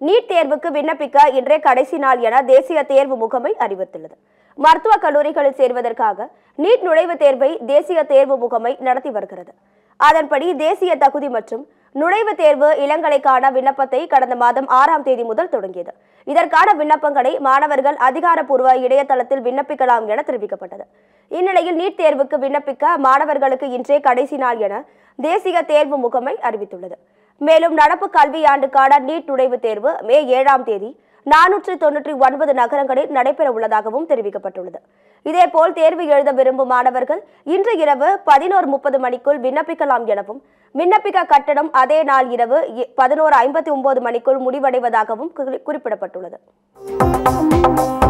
NEET தேர்வுக்கு விண்ணப்பிக்க இன்றே கடைசி நாள் என தேசிய தேர்வு முகமை அறிவித்துள்ளது மருத்துவக் கல்லூரிகளில் சேர்வதற்காக நீட் நுழைவுத் தேர்வை தேசிய தேர்வு முகமை நடத்தி வருகிறது அதன்படி தேசிய தகுதி மற்றும் நுழைவுத் தேர்வு இளங்கலைக்கான விண்ணப்பத்தை கடந்த மாதம் ஆறாம் தேதி முதல் தொடங்கியது இதற்கான விண்ணப்பங்களை மாணவர்கள் அதிகாரப்பூர்வ இணையதளத்தில் விண்ணப்பிக்கலாம் என தெரிவிக்கப்பட்டது இந்நிலையில் நீட் தேர்வுக்கு விண்ணப்பிக்க மாணவர்களுக்கு இன்றே கடைசி நாள் என தேசிய தேர்வு முகமை அறிவித்துள்ளது மேலும் நடப்பு கல்வியாண்டுக்கான நீட் நுழைவுத் தேர்வு மே ஏழாம் தேதி நானூற்று தொன்னூற்றி ஒன்பது நகரங்களில் நடைபெற உள்ளதாகவும் தெரிவிக்கப்பட்டுள்ளது இதேபோல் தேர்வு எழுத விரும்பும் மாணவர்கள் இன்று இரவு பதினோரு முப்பது மணிக்குள் விண்ணப்பிக்கலாம் எனவும் விண்ணப்பிக்க கட்டணம் அதே நாள் இரவு பதினோரு ஐம்பத்தி ஒன்பது மணிக்குள் முடிவடைவதாகவும் குறி- குறிப்பிடப்பட்டுள்ளது